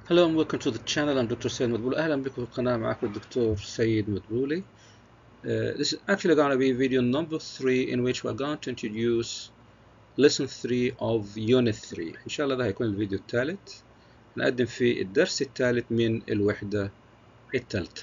Hello and welcome to the channel. I'm Dr. Said Madbouli. أهلا بكم في القناة معكم الدكتور سيد مدبولي. Uh, this is actually going to be video number three in which we're going to introduce lesson three of unit three. إن شاء الله ده هيكون الفيديو الثالث. نقدم فيه الدرس الثالث من الوحدة الثالثة.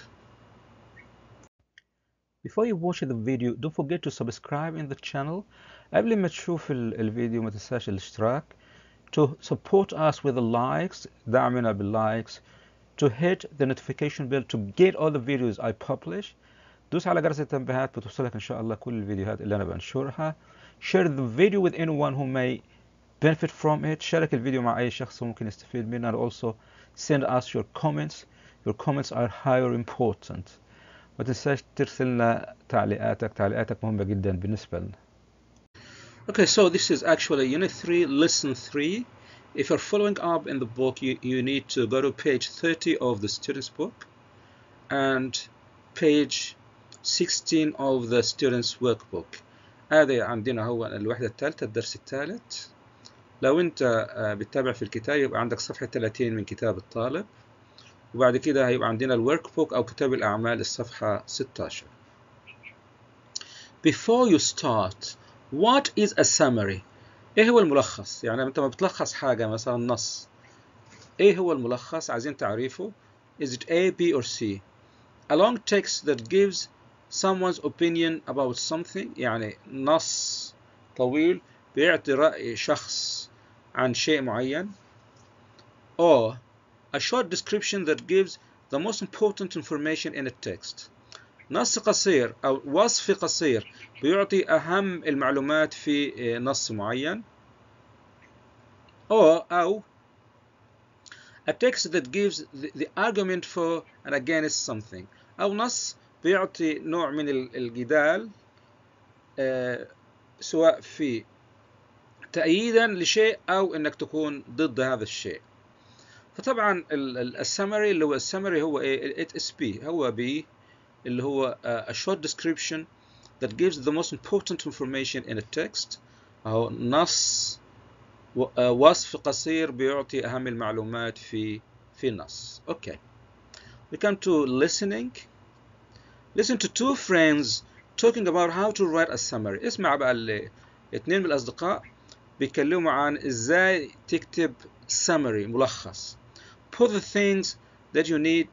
Before you watch the video, don't forget to subscribe in the channel. قبل ما تشوف ال- الفيديو ما تنساش الاشتراك. To support us with the likes, دعمنا باللايكس. To hit the notification bell to get all the videos I publish. دوس على جرس التنبيهات بتوصلك إن شاء الله كل الفيديوهات اللي أنا بنشرها. Share the video with anyone who may benefit from it. شارك الفيديو مع أي شخص ممكن يستفيد منه. And also send us your comments. Your comments are highly important. ما تنساش ترسل لنا تعليقاتك. تعليقاتك مهمة جدا بالنسبة لنا. Okay, so this is actually Unit 3, Lesson 3. If you're following up in the book, you, you need to go to page 30 of the student's book and page 16 of the student's workbook. هذا عندنا هو الوحدة الثالثة الدرس الثالث. لو أنت آه، بتتابع في الكتاب يبقى عندك صفحة 30 من كتاب الطالب. وبعد كده هيبقى عندنا الورك بوك أو كتاب الأعمال الصفحة 16. Before you start, what is a summary? ايه هو الملخص؟ يعني انت ما بتلخص حاجة مثلا نص ايه هو الملخص؟ عايزين تعريفه Is it A, B or C? A long text that gives someone's opinion about something يعني نص طويل بيعطي رأي شخص عن شيء معين or a short description that gives the most important information in a text نص قصير أو وصف قصير بيعطي أهم المعلومات في آه، نص معين أو أو a text that gives the, the argument for and against something أو نص بيعطي نوع من ال- الجدال آه، سواء في تأييدا لشيء أو إنك تكون ضد هذا الشيء فطبعا السمري اللي هو السمري هو ايه اس بي هو بي اللي هو uh, a short description that gives the most important information in a text أو نص و- uh, وصف قصير بيعطي أهم المعلومات في في النص. Okay. We come to listening. Listen to two friends talking about how to write a summary. اسمع بقى ال- اتنين من الأصدقاء بيتكلموا عن إزاي تكتب summary ملخص. Put the things that you need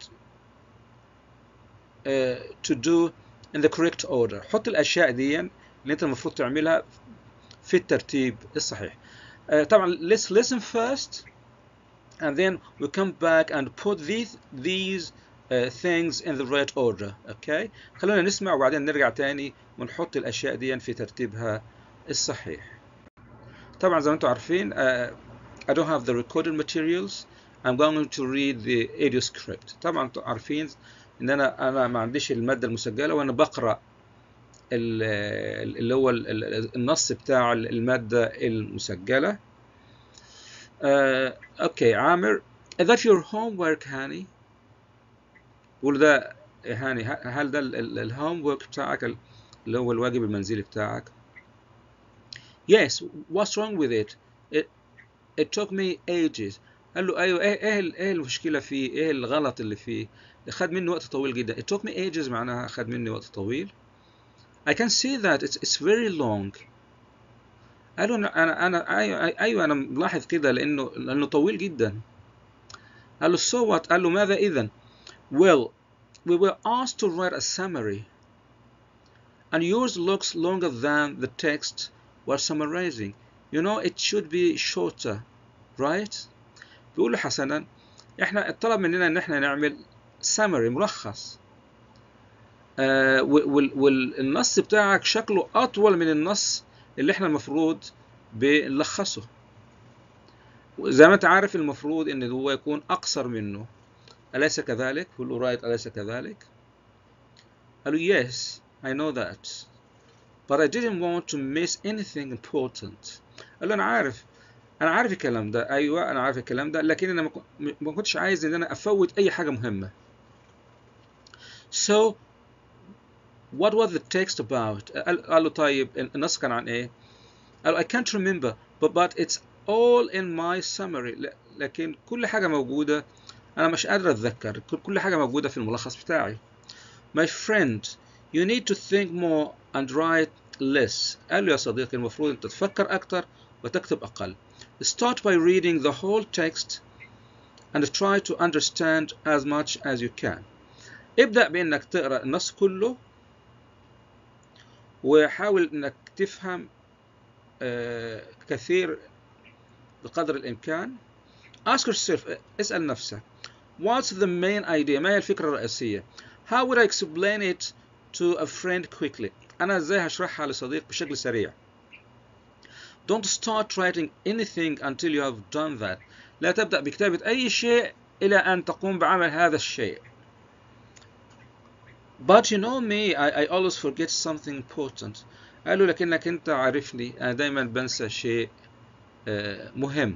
uh, to do in the correct order حط الاشياء دي اللي انت المفروض تعملها في الترتيب الصحيح uh, طبعا let's listen first and then we come back and put these these uh, things in the right order okay خلونا نسمع وبعدين نرجع تاني ونحط الاشياء دي في ترتيبها الصحيح طبعا زي ما انتم عارفين uh, I don't have the recorded materials I'm going to read the audio script طبعا انتم عارفين ان انا انا ما عنديش الماده المسجله وانا بقرا ال- اللي هو ال- ال- النص بتاع الماده المسجله آه، اوكي عامر is that your homework هاني قول ده هاني ه- هل ده الهوم ورك بتاعك ال- اللي هو الواجب المنزلي بتاعك yes what's wrong with it it, it took me ages قال له ايوه ايه ايه ال- ايه المشكله فيه ايه الغلط اللي فيه خد مني وقت طويل جدا it took me ages معناها خد مني وقت طويل I can see that it's, it's very long قالوا انا انا انا ايوه ايوه انا ملاحظ كده لانه لانه طويل جدا قال له so what قال له ماذا اذا well we were asked to write a summary and yours looks longer than the text we're summarizing you know it should be shorter right بيقول له حسنا احنا الطلب مننا ان احنا نعمل summary ملخص آه وال- وال- والنص بتاعك شكله اطول من النص اللي احنا المفروض بنلخصه زي ما انت عارف المفروض ان هو يكون اقصر منه اليس كذلك بيقول له رايت اليس كذلك قال له yes I know that but I didn't want to miss anything important قال له انا عارف انا عارف الكلام ده ايوه انا عارف الكلام ده لكن انا ما كن- ما كنتش عايز ان انا افوت اي حاجه مهمه so what was the text about قال قال له طيب النص كان عن ايه قال له I can't remember but but it's all in my summary ل- لكن كل حاجه موجوده أنا مش قادر أتذكر كل حاجة موجودة في الملخص بتاعي My friend you need to think more and write less قال له يا صديقي المفروض أنت تفكر أكتر وتكتب أقل Start by reading the whole text and try to understand as much as you can ابدأ بأنك تقرأ النص كله وحاول أنك تفهم كثير بقدر الإمكان ask yourself اسأل نفسك what's the main idea ما هي الفكرة الرئيسية how would I explain it to a friend quickly أنا إزاي هشرحها لصديق بشكل سريع don't start writing anything until you have done that لا تبدأ بكتابة أي شيء إلى أن تقوم بعمل هذا الشيء But you know me, I, I always forget something important. قالوا لكنك أنت عارفني أنا دايما بنسى شيء مهم.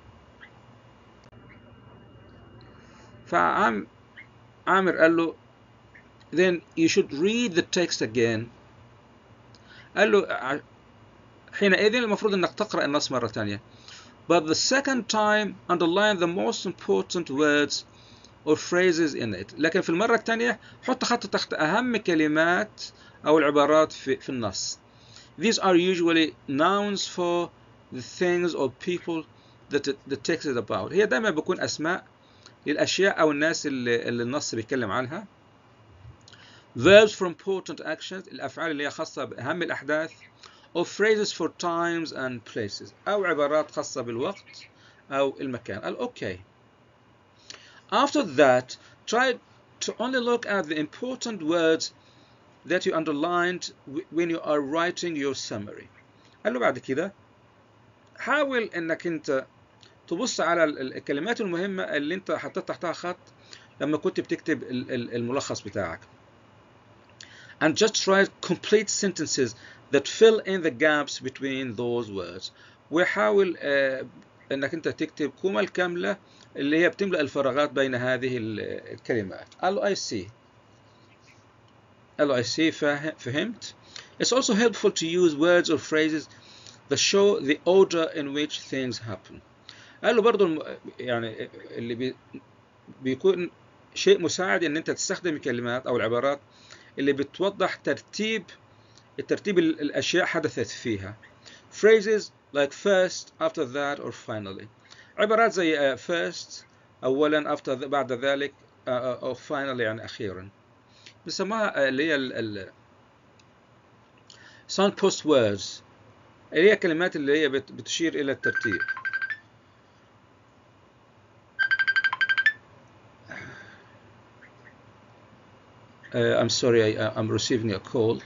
فعام عامر قال له then you should read the text again. قال له حينئذ المفروض أنك تقرأ النص مرة ثانية. But the second time underline the most important words or phrases in it لكن في المرة الثانية حط خط تحت أهم كلمات أو العبارات في, في النص These are usually nouns for the things or people that the text is about هي دائما بيكون أسماء للأشياء أو الناس اللي, اللي النص بيتكلم عنها Verbs for important actions الأفعال اللي هي خاصة بأهم الأحداث or phrases for times and places أو عبارات خاصة بالوقت أو المكان قال أوكي After that, try to only look at the important words that you underlined when you are writing your summary. قال له بعد كده حاول انك انت تبص على الكلمات المهمة اللي انت حطيت تحتها خط لما كنت بتكتب الملخص بتاعك. And just write complete sentences that fill in the gaps between those words. وحاول انك انت تكتب جمل كامله اللي هي بتملأ الفراغات بين هذه الكلمات. قال له I see. قال له I see فهمت. It's also helpful to use words or phrases that show the order in which things happen. قال له برضه يعني اللي بي بيكون شيء مساعد ان انت تستخدم الكلمات او العبارات اللي بتوضح ترتيب الترتيب الاشياء حدثت فيها. Phrases like first, after that or finally. عبارات زي first أولا after بعد ذلك أو finally يعني أخيرا بسموها اللي هي ال sound post words اللي هي كلمات اللي هي بتشير إلى الترتيب Uh, I'm sorry, I, I'm receiving a call.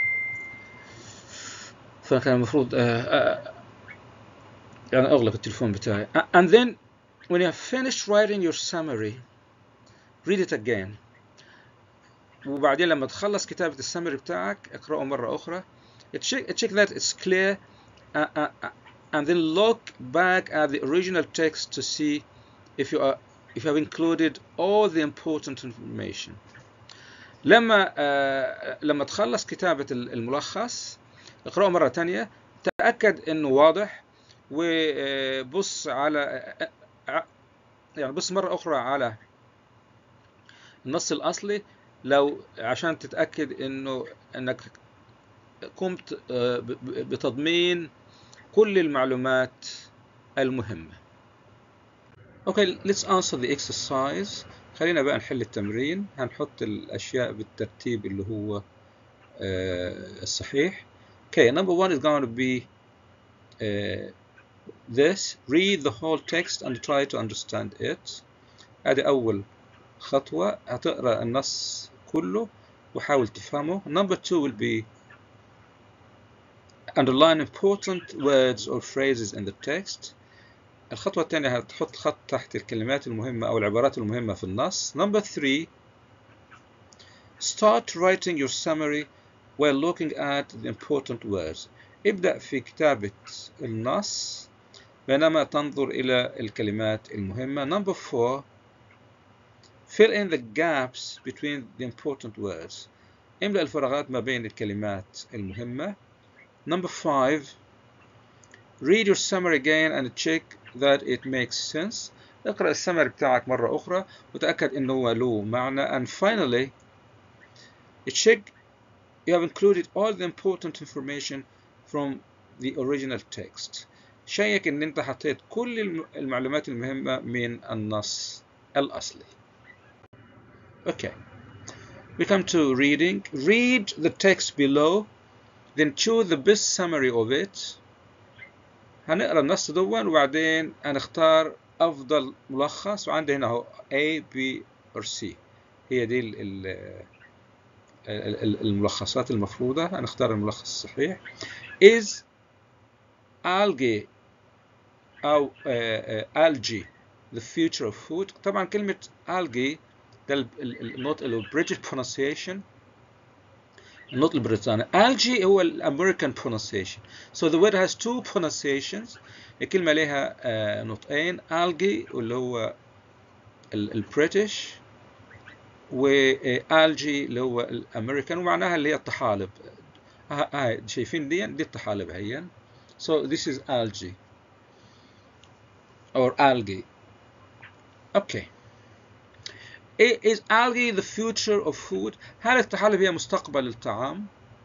فكان المفروض uh, uh, يعني أغلق التلفون بتاعي. And then when you have finished writing your summary, read it again. وبعدين لما تخلص كتابة السمري بتاعك اقرأه مرة أخرى. Check, check that it's clear uh, uh, uh, and then look back at the original text to see if you are if you have included all the important information. لما uh, لما تخلص كتابة الملخص اقرأه مرة تانية تأكد إنه واضح وبص على يعني بص مرة أخرى على النص الأصلي لو عشان تتأكد إنه إنك قمت بتضمين كل المعلومات المهمة. Okay, let's answer the exercise. خلينا بقى نحل التمرين هنحط الأشياء بالترتيب اللي هو الصحيح. Okay, number one is going to be uh, this. Read the whole text and try to understand it. هذه أول خطوة هتقرأ النص كله وحاول تفهمه. Number two will be underline important words or phrases in the text. الخطوة الثانية هتحط خط تحت الكلمات المهمة أو العبارات المهمة في النص. Number three, start writing your summary while looking at the important words. ابدأ في كتابة النص بينما تنظر إلى الكلمات المهمة. Number four, fill in the gaps between the important words. املأ الفراغات ما بين الكلمات المهمة. Number five, read your summary again and check that it makes sense. اقرأ السمر بتاعك مرة أخرى وتأكد إنه هو له معنى and finally check you have included all the important information from the original text شيك إن أنت حطيت كل المعلومات المهمة من النص الأصلي Okay we come to reading read the text below then choose the best summary of it هنقرا النص دون وبعدين هنختار افضل ملخص وعندي هنا اهو A B or C هي دي ال ال الملخصات المفروضة هنختار الملخص الصحيح is algae أو algae the future of food طبعا كلمة algae ده النطق اللي هو British pronunciation النطق البريطاني algae هو الامريكان pronunciation so the word has two pronunciations الكلمة لها uh, نطقين algae واللي هو البريتش والجي اللي هو الامريكان ومعناها اللي هي الطحالب هاي شايفين دي دي الطحالب هي so this is algae or algae okay is algae the future of food هل الطحالب هي مستقبل الطعام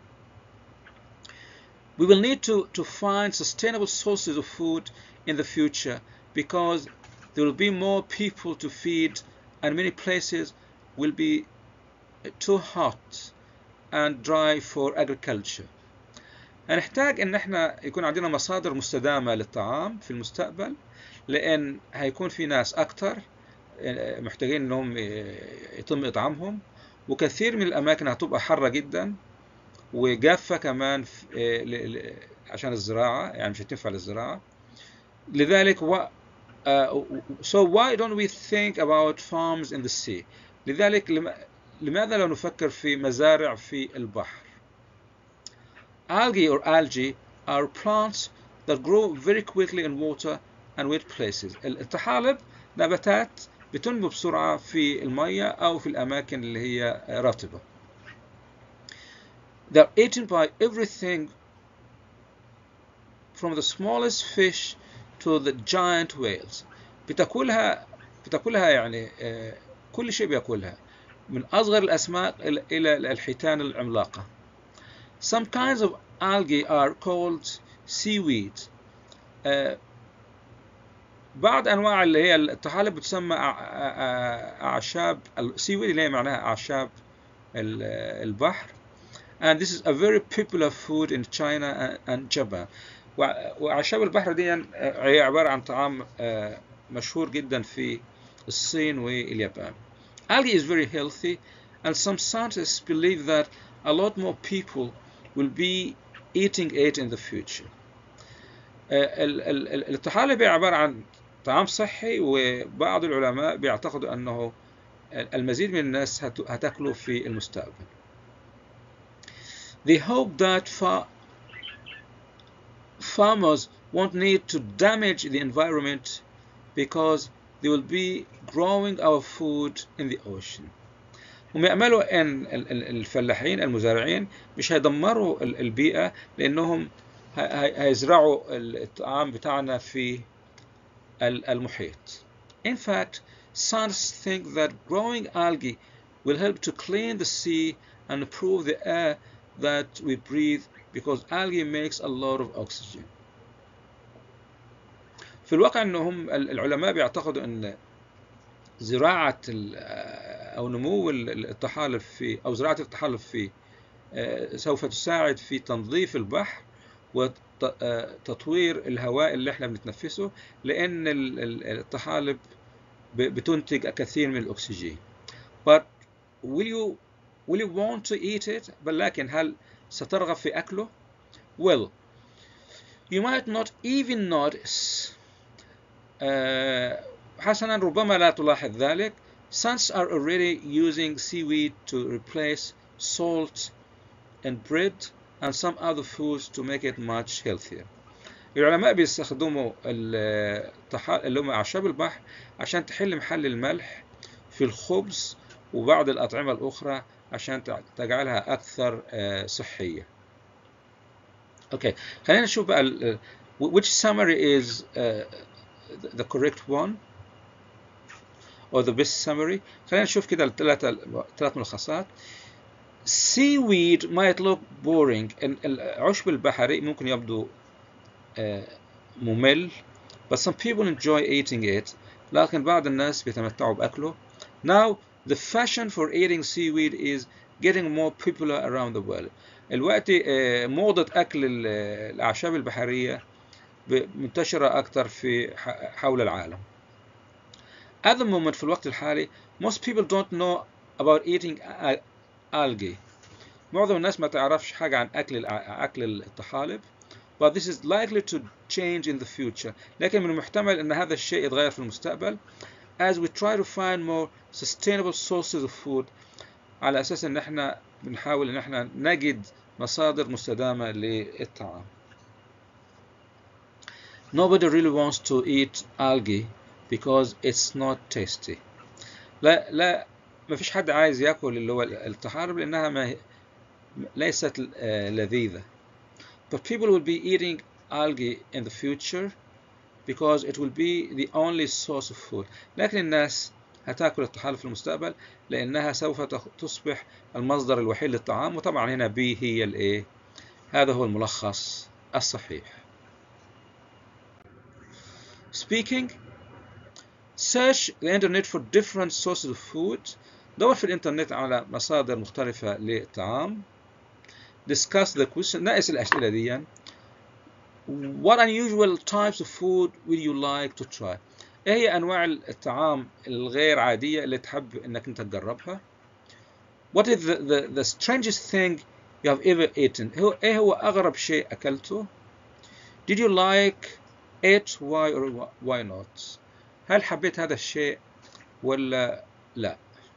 we will need to, to find sustainable sources of food in the future because there will be more people to feed and many places will be too hot and dry for agriculture هنحتاج ان احنا يكون عندنا مصادر مستدامة للطعام في المستقبل لان هيكون في ناس اكتر محتاجين انهم يتم اطعامهم وكثير من الاماكن هتبقى حارة جدا وجافة كمان عشان الزراعة يعني مش هتنفع للزراعة لذلك و... uh, so why don't we think about farms in the sea لذلك لماذا لا نفكر في مزارع في البحر algae or algae are plants that grow very quickly in water and wet places الطحالب نباتات بتنمو بسرعة في المية أو في الأماكن اللي هي رطبة They're eaten by everything from the smallest fish to the giant whales بتاكلها بتاكلها يعني كل شيء بياكلها من أصغر الأسماك إلى الحيتان العملاقة Some kinds of algae are called seaweed بعض أنواع اللي هي الطحالب بتسمى أعشاب السيويد اللي هي معناها أعشاب البحر and this is a very popular food in China and Japan وأعشاب البحر دي هي عبارة عن طعام مشهور جدا في الصين واليابان Algae is very healthy and some scientists believe that a lot more people will be eating it in the future الطحالب هي عبارة عن طعام صحي وبعض العلماء بيعتقدوا أنه المزيد من الناس هتاكله في المستقبل They hope that fa farmers won't need to damage the environment because they will be growing our food in the ocean. هم يأملوا أن الفلاحين المزارعين مش هيدمروا البيئة لأنهم هيزرعوا الطعام بتاعنا في المحيط. In fact, scientists think that growing algae will help to clean the sea and improve the air that we breathe because algae makes a lot of oxygen. في الواقع انهم العلماء بيعتقدوا ان زراعة او نمو الطحالب في او زراعة الطحالب في سوف تساعد في تنظيف البحر وتطوير الهواء اللي احنا بنتنفسه لان الطحالب بتنتج كثير من الاكسجين. But will you will you want to eat it بل لكن هل سترغب في أكله well you might not even notice uh, حسنا ربما لا تلاحظ ذلك scientists are already using seaweed to replace salt and bread and some other foods to make it much healthier العلماء بيستخدموا اللي هم أعشاب البحر عشان تحل محل الملح في الخبز وبعض الأطعمة الأخرى عشان تجعلها أكثر صحية. Okay, خلينا نشوف بقى which summary is uh, the correct one. or the best summary خلينا نشوف كده الثلاثة ثلاث ملخصات seaweed might look boring العشب البحري ممكن يبدو ممل but some people enjoy eating it لكن بعض الناس بيتمتعوا بأكله now the fashion for eating seaweed is getting more popular around the world الوقت موضة أكل الأعشاب البحرية منتشرة أكثر في حول العالم at the moment في الوقت الحالي most people don't know about eating algae معظم الناس ما تعرفش حاجة عن أكل أكل الطحالب but this is likely to change in the future لكن من المحتمل أن هذا الشيء يتغير في المستقبل as we try to find more sustainable sources of food على أساس أن احنا بنحاول أن احنا نجد مصادر مستدامة للطعام Nobody really wants to eat algae because it's not tasty. لا لا ما فيش حد عايز ياكل اللي هو الطحالب لأنها ما ليست لذيذة. But people will be eating algae in the future because it will be the only source of food. لكن الناس هتاكل الطحالب في المستقبل لأنها سوف تصبح المصدر الوحيد للطعام وطبعا هنا بي هي الايه؟ هذا هو الملخص الصحيح. Speaking search the internet for different sources of food دور في الانترنت على مصادر مختلفة للطعام discuss the question ناقش الأسئلة دي what unusual types of food will you like to try ايه هي انواع الطعام الغير عادية اللي تحب انك انت تجربها what is the, the, the strangest thing you have ever eaten هو ايه هو اغرب شيء اكلته did you like it why or why not هل حبيت هذا الشيء ولا لا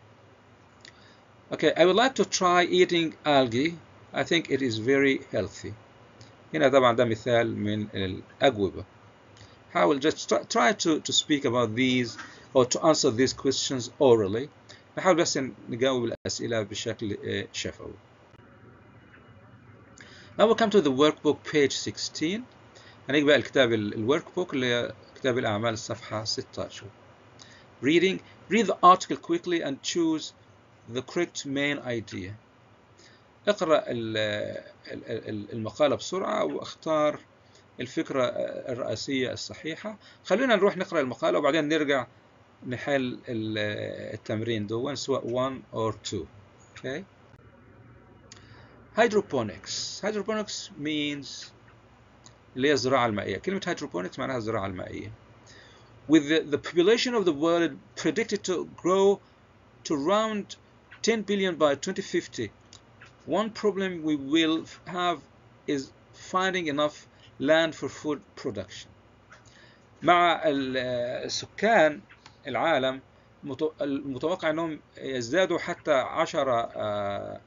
okay I would like to try eating algae I think it is very healthy هنا طبعا ده مثال من الأجوبة حاول just try to, to speak about these or to answer these questions orally نحاول بس نجاوب الأسئلة بشكل شفوي Now we come to the workbook page 16 هنيجي بقى الكتاب الورك بوك اللي هي كتاب الأعمال الصفحة 16 Reading Read the article quickly and choose the correct main idea اقرأ المقالة بسرعة واختار الفكرة الرئيسية الصحيحة خلينا نروح نقرأ المقالة وبعدين نرجع نحل التمرين دون سواء 1 or 2 okay hydroponics hydroponics means اللي هي الزراعة المائية كلمة hydroponics معناها الزراعة المائية with the, the population of the world predicted to grow to around 10 billion by 2050 one problem we will have is finding enough land for food production مع السكان العالم المتوقع انهم يزدادوا حتى 10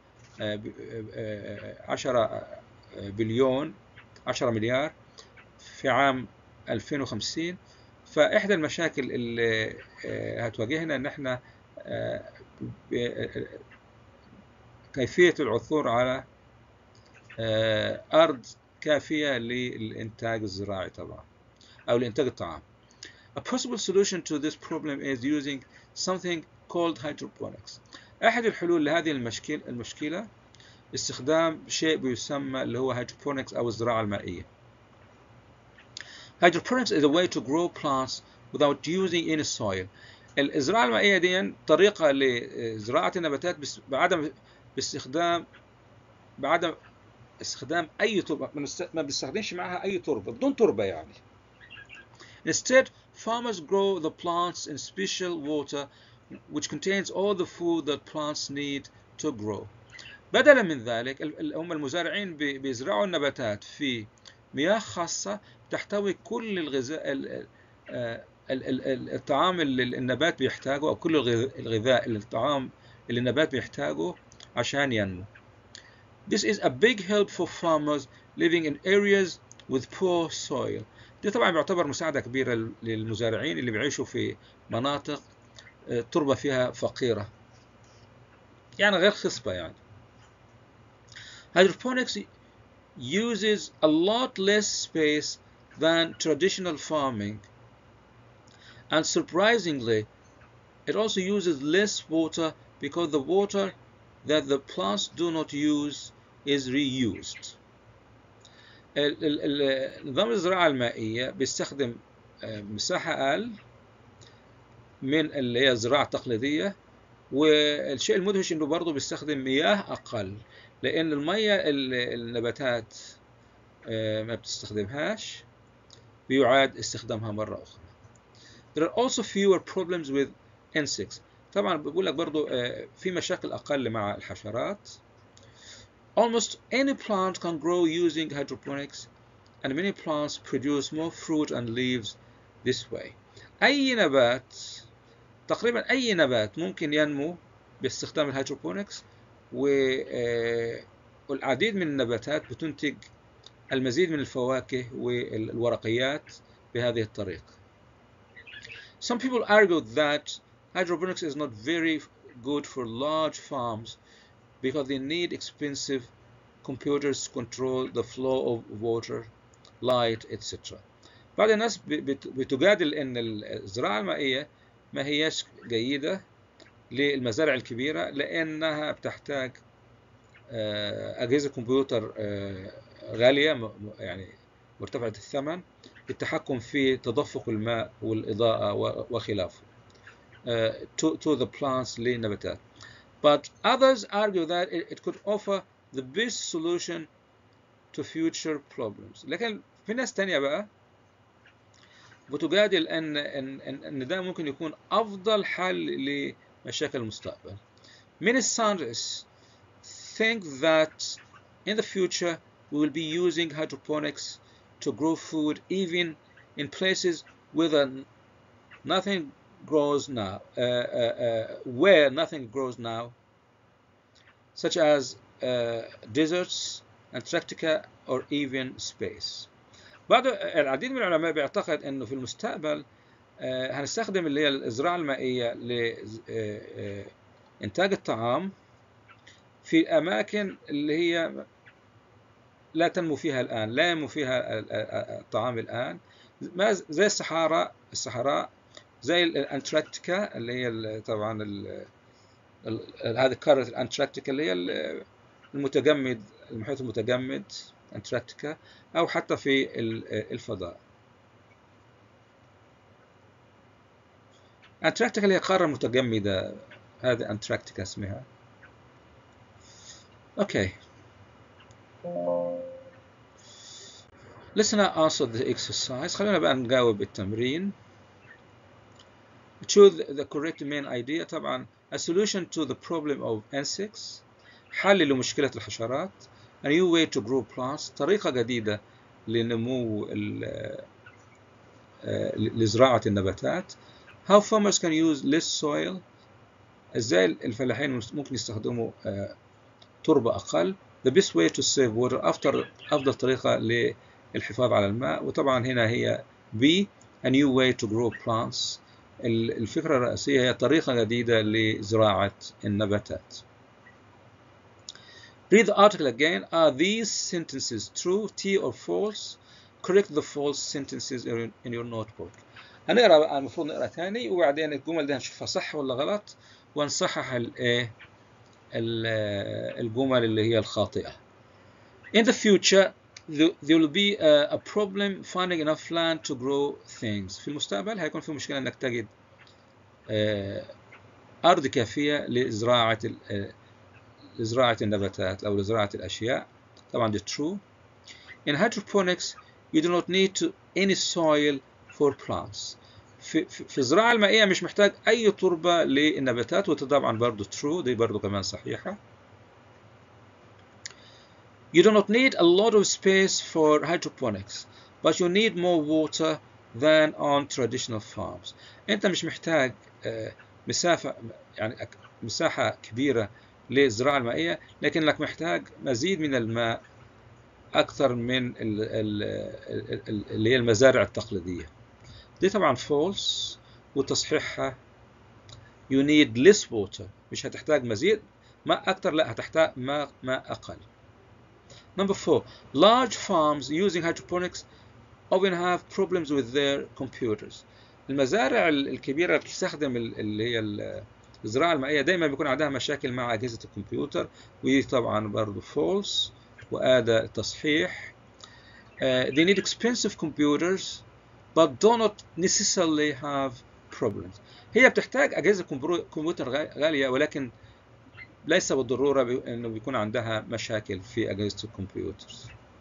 10 بليون 10 مليار في عام 2050 فاحدى المشاكل اللي هتواجهنا ان احنا كيفية العثور على أرض كافية للإنتاج الزراعي طبعا أو لإنتاج الطعام. A possible solution to this problem is using something called hydroponics. أحد الحلول لهذه المشكلة المشكلة استخدام شيء بيسمى اللي هو hydroponics أو الزراعة المائية. Hydroponics is a way to grow plants without using any soil. الزراعة المائية دي طريقة لزراعة النباتات بعدم باستخدام بعدم استخدام أي تربة ما بنستخدمش معها أي تربة بدون تربة يعني. Instead, farmers grow the plants in special water which contains all the food that plants need to grow. بدلا من ذلك هم المزارعين بيزرعوا النباتات في مياه خاصة تحتوي كل الغذاء الطعام اللي النبات بيحتاجه أو كل الغذاء اللي الطعام اللي النبات بيحتاجه عشان ينمو. This is a big help for farmers living in areas with poor soil. دي طبعا بيعتبر مساعدة كبيرة للمزارعين اللي بيعيشوا في مناطق تربة فيها فقيرة. يعني غير خصبة يعني. Hydroponics uses a lot less space than traditional farming and surprisingly It also uses less water because the water that the plants do not use is reused. ال- ال- ال- نظام الزراعة المائية بيستخدم آه، مساحة أقل من اللي هي الزراعة التقليدية والشيء المدهش انه برضه بيستخدم مياه اقل لان المية اللي النباتات آه، ما بتستخدمهاش بيعاد استخدامها مرة اخرى. There are also fewer problems with insects. طبعا بقول لك برضه آه، في مشاكل اقل مع الحشرات. Almost any plant can grow using hydroponics and many plants produce more fruit and leaves this way. أي نبات تقريبا أي نبات ممكن ينمو باستخدام الهيدروبونكس و- والعديد من النباتات بتنتج المزيد من الفواكه والورقيات بهذه الطريقة. Some people argue that hydroponics is not very good for large farms because they need expensive computers to control the flow of water, light, etc. بعض الناس ب- بت- بتجادل ان الزراعة المائية ما هياش جيدة للمزارع الكبيرة لأنها بتحتاج آه، أجهزة كمبيوتر آه، غالية م- م- يعني مرتفعة الثمن للتحكم في تدفق الماء والإضاءة و- وخلافه آه، to, to the plants للنباتات. But others argue that it, it could offer the best solution to future problems. لكن في ناس تانية بقى بتجادل ان ان ان إن ده ممكن يكون افضل حل لمشاكل المستقبل. Many scientists think that in the future we will be using hydroponics to grow food even in places where the- nothing grows now, uh, uh, uh, where nothing grows now, such as uh, deserts, Antarctica, or even space. بعض العديد من العلماء بيعتقد انه في المستقبل آه، هنستخدم اللي هي الزراعة المائية لإنتاج الطعام في أماكن اللي هي لا تنمو فيها الآن لا ينمو فيها ال- ال- الطعام الآن ما ز- زي الصحراء الصحراء زي ال- الأنتاركتيكا اللي هي ال- طبعا ال- ال- هذه قارة الأنتاركتيكا اللي هي ال- المتجمد المحيط المتجمد أنتاركتيكا أو حتى في ال- الفضاء أنتاركتيكا اللي هي قارة متجمدة هذه أنتاركتيكا اسمها أوكي Let's now answer the exercise خلينا بقى نجاوب التمرين Choose the correct main idea طبعا a solution to the problem of insects حل لمشكلة الحشرات a new way to grow plants طريقة جديدة لنمو ال- آه، لزراعة النباتات how farmers can use less soil ازاي الفلاحين ممكن يستخدموا آه، تربة أقل the best way to save water أفضل أفضل طريقة للحفاظ على الماء وطبعا هنا هي B a new way to grow plants ال- الفكرة الرئيسية هي طريقة جديدة لزراعة النباتات Read the article again. Are these sentences true, T or false? Correct the false sentences in in your notebook. هنقرا بقى المفروض نقرا تاني وبعدين الجمل دي هنشوفها صح ولا غلط ونصحح الايه ال- الجمل اللي هي الخاطئة. In the future there there will be a, a problem finding enough land to grow things. في المستقبل هيكون في مشكلة انك تجد آه، أرض كافية لزراعة ال- آه، لزراعة النباتات أو لزراعة الأشياء. طبعا دي true. In hydroponics you do not need to any soil for plants. في, في, في الزراعة المائية مش محتاج أي تربة للنباتات وده طبعا برضه true دي برضه كمان صحيحة. You do not need a lot of space for hydroponics, but you need more water than on traditional farms. أنت مش محتاج آه، مسافة يعني أك- مساحة كبيرة للزراعة المائية، لكنك محتاج مزيد من الماء أكثر من ال- ال- ال- ال- اللي هي المزارع التقليدية. دي طبعا false وتصحيحها you need less water مش هتحتاج مزيد ماء أكثر لا هتحتاج ماء ماء أقل. Number four, large farms using hydroponics often have problems with their computers. المزارع الكبيره بتستخدم اللي هي الزراعه المائيه دايما بيكون عندها مشاكل مع اجهزه الكمبيوتر ودي طبعا برضه فولس وادى تصحيح uh, they need expensive computers but do not necessarily have problems هي بتحتاج اجهزه كمبيوتر غاليه ولكن ليس بالضروره انه بيكون عندها مشاكل في اجهزه الكمبيوتر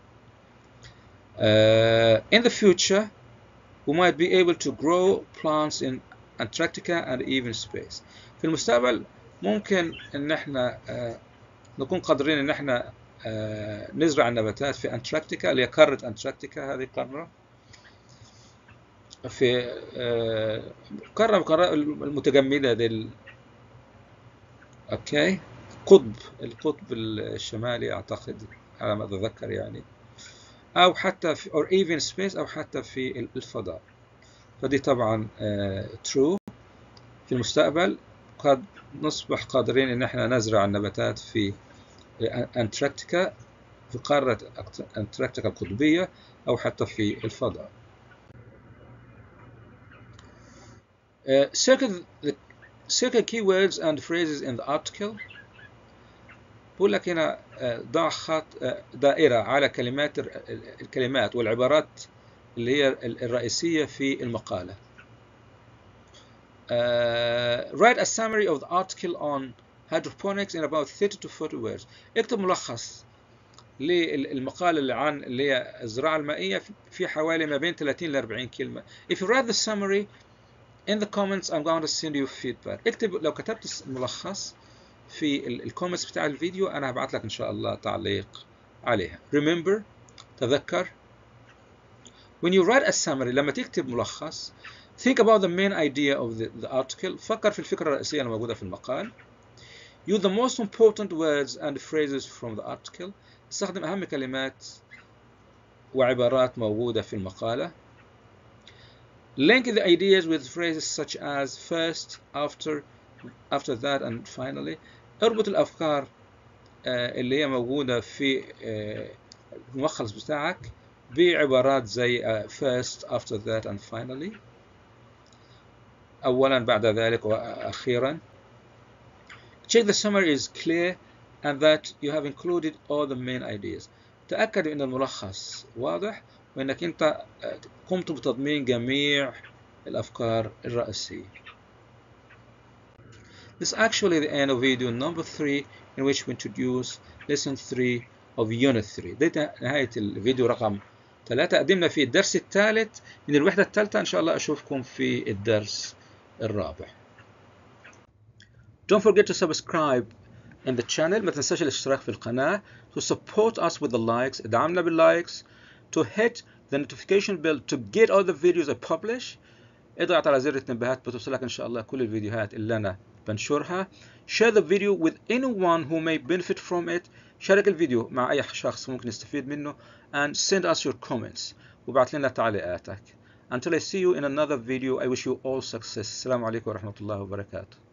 uh, in the future we might be able to grow plants in Antarctica and even space في المستقبل ممكن ان احنا uh, نكون قادرين ان احنا uh, نزرع النباتات في انتاركتيكا اللي هي قاره انتاركتيكا هذه قاره في قاره القاره المتجمده دي اوكي قطب القطب الشمالي اعتقد على ما اتذكر يعني او حتى في or even space او حتى في الفضاء فدي طبعا true في المستقبل قد نصبح قادرين ان احنا نزرع النباتات في انتاركتيكا في قارة انتاركتيكا القطبية او حتى في الفضاء Uh, circle the circle keywords and phrases in the article بقول لك هنا ضع خط دائرة على كلمات الكلمات والعبارات اللي هي الرئيسية في المقالة. Uh, write a summary of the article on hydroponics in about 30 to 40 words. اكتب ملخص للمقالة اللي عن اللي هي الزراعة المائية في حوالي ما بين 30 ل 40 كلمة. If you write the summary in the comments I'm going to send you feedback. اكتب لو كتبت الملخص في الكومنتس بتاع الفيديو انا هبعت لك ان شاء الله تعليق عليها remember تذكر when you write a summary لما تكتب ملخص think about the main idea of the, the article فكر في الفكرة الرئيسية الموجودة في المقال use the most important words and phrases from the article استخدم أهم كلمات وعبارات موجودة في المقالة link the ideas with phrases such as first after after that and finally اربط الافكار اللي هي موجوده في الملخص بتاعك بعبارات زي first after that and finally اولا بعد ذلك واخيرا check the summary is clear and that you have included all the main ideas تأكد ان الملخص واضح وانك انت قمت بتضمين جميع الافكار الرئيسيه This is actually the end of video number 3 in which we introduce lesson 3 of unit 3 دي نهاية الفيديو رقم 3 قدمنا فيه الدرس الثالث من الوحدة الثالثة إن شاء الله أشوفكم في الدرس الرابع Don't forget to subscribe in the channel ما تنساش الاشتراك في القناة to support us with the likes ادعمنا باللايكس to hit the notification bell to get all the videos I publish اضغط على زر التنبيهات بتوصلك إن شاء الله كل الفيديوهات اللي أنا بنشرها share the video with anyone who may benefit from it شارك الفيديو مع أي شخص ممكن يستفيد منه and send us your comments وبعت لنا تعليقاتك until I see you in another video I wish you all success السلام عليكم ورحمة الله وبركاته